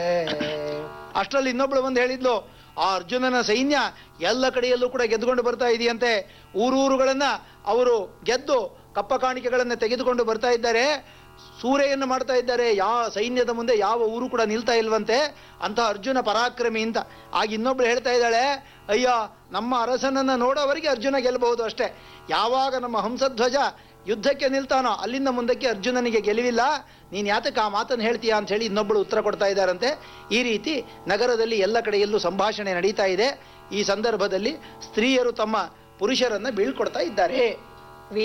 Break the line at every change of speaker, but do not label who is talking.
ಅಷ್ಟರಲ್ಲಿ ಇನ್ನೊಬ್ಳು ಬಂದು ಹೇಳಿದ್ಲು ಆ ಅರ್ಜುನನ ಸೈನ್ಯ ಎಲ್ಲ ಕಡೆಯಲ್ಲೂ ಕೂಡ ಗೆದ್ದುಕೊಂಡು ಬರ್ತಾ ಇದೆಯಂತೆ ಊರೂರುಗಳನ್ನ ಅವರು ಗೆದ್ದು ಕಪ್ಪ ಕಾಣಿಕೆಗಳನ್ನು ತೆಗೆದುಕೊಂಡು ಬರ್ತಾ ಇದ್ದಾರೆ ಸೂರೆಯನ್ನು ಮಾಡ್ತಾ ಇದ್ದಾರೆ ಯಾವ ಸೈನ್ಯದ ಮುಂದೆ ಯಾವ ಊರು ಕೂಡ ನಿಲ್ತಾ ಇಲ್ವಂತೆ ಅಂತ ಅರ್ಜುನ ಪರಾಕ್ರಮಿ ಅಂತ ಆಗ ಇನ್ನೊಬ್ಳು ಹೇಳ್ತಾ ಇದ್ದಾಳೆ ಅಯ್ಯ ನಮ್ಮ ಅರಸನನ್ನ ನೋಡೋವರೆಗೆ ಅರ್ಜುನ ಗೆಲ್ಲಬಹುದು ಅಷ್ಟೇ ಯಾವಾಗ ನಮ್ಮ ಹಂಸಧ್ವಜ ಯುದ್ಧಕ್ಕೆ ನಿಲ್ತಾನೋ ಅಲ್ಲಿಂದ ಮುಂದಕ್ಕೆ ಅರ್ಜುನನಿಗೆ ಗೆಲುವಿಲ್ಲ ನೀನು ಯಾತಕ್ಕೆ ಆ ಮಾತನ್ನು ಹೇಳ್ತೀಯಾ ಅಂತ ಹೇಳಿ ಇನ್ನೊಬ್ಬಳು ಉತ್ತರ ಕೊಡ್ತಾ ಇದ್ದಾರಂತೆ ಈ ರೀತಿ ನಗರದಲ್ಲಿ ಎಲ್ಲ ಕಡೆಯಲ್ಲೂ ಸಂಭಾಷಣೆ ನಡೀತಾ ಇದೆ ಈ ಸಂದರ್ಭದಲ್ಲಿ ಸ್ತ್ರೀಯರು ತಮ್ಮ ಪುರುಷರನ್ನ ಬೀಳ್ಕೊಡ್ತಾ ಇದ್ದಾರೆ